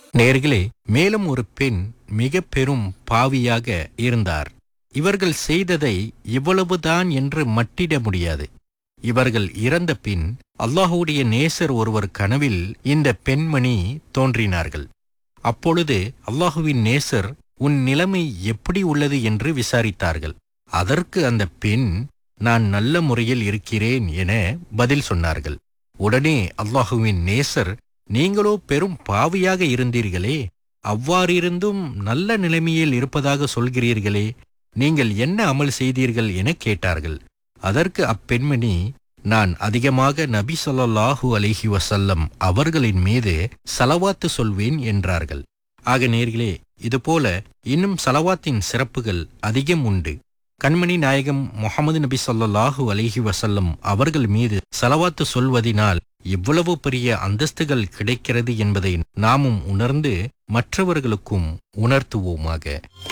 நேர்களே மேலும் ஒரு பெண் மிக பெரும் பாவியாக இருந்தார் இவர்கள் செய்ததை இவ்வளவுதான் என்று மட்டிட முடியாது இவர்கள் இறந்த பின் அல்லாஹுடைய நேசர் ஒருவர் கனவில் இந்த பெண்மணி தோன்றினார்கள் அப்பொழுது அல்லாஹுவின் நேசர் உன் நிலைமை எப்படி உள்ளது என்று விசாரித்தார்கள் அதற்கு அந்த பெண் நான் நல்ல முறையில் இருக்கிறேன் என பதில் சொன்னார்கள் உடனே அல்லாஹுவின் நேசர் நீங்களோ பெரும் பாவியாக இருந்தீர்களே அவ்வாறிருந்தும் நல்ல நிலைமையில் இருப்பதாக சொல்கிறீர்களே நீங்கள் என்ன அமல் செய்தீர்கள் என கேட்டார்கள் அதற்கு அப்பெண்மணி நான் அதிகமாக நபி ஸல்லல்லாஹு அலைஹி வஸல்லம் அவர்களின் மீது சலவாத்து சொல்வேன் என்றார்கள் ஆக நேர்களே இதுபோல இன்னும் சலவாத்தின் சிறப்புகள் அதிகம் உண்டு கண்மணி நாயகம் முகமது நபி ஸல்லல்லாஹு அலைஹி வஸல்லம் அவர்கள் மீது சலவாத்து சொல்வதினால் எவ்வளவு பெரிய அந்தஸ்துகள் கிடைக்கிறது என்பதை நாமும் உணர்ந்து மற்றவர்களுக்கும் உணர்த்துவோமாக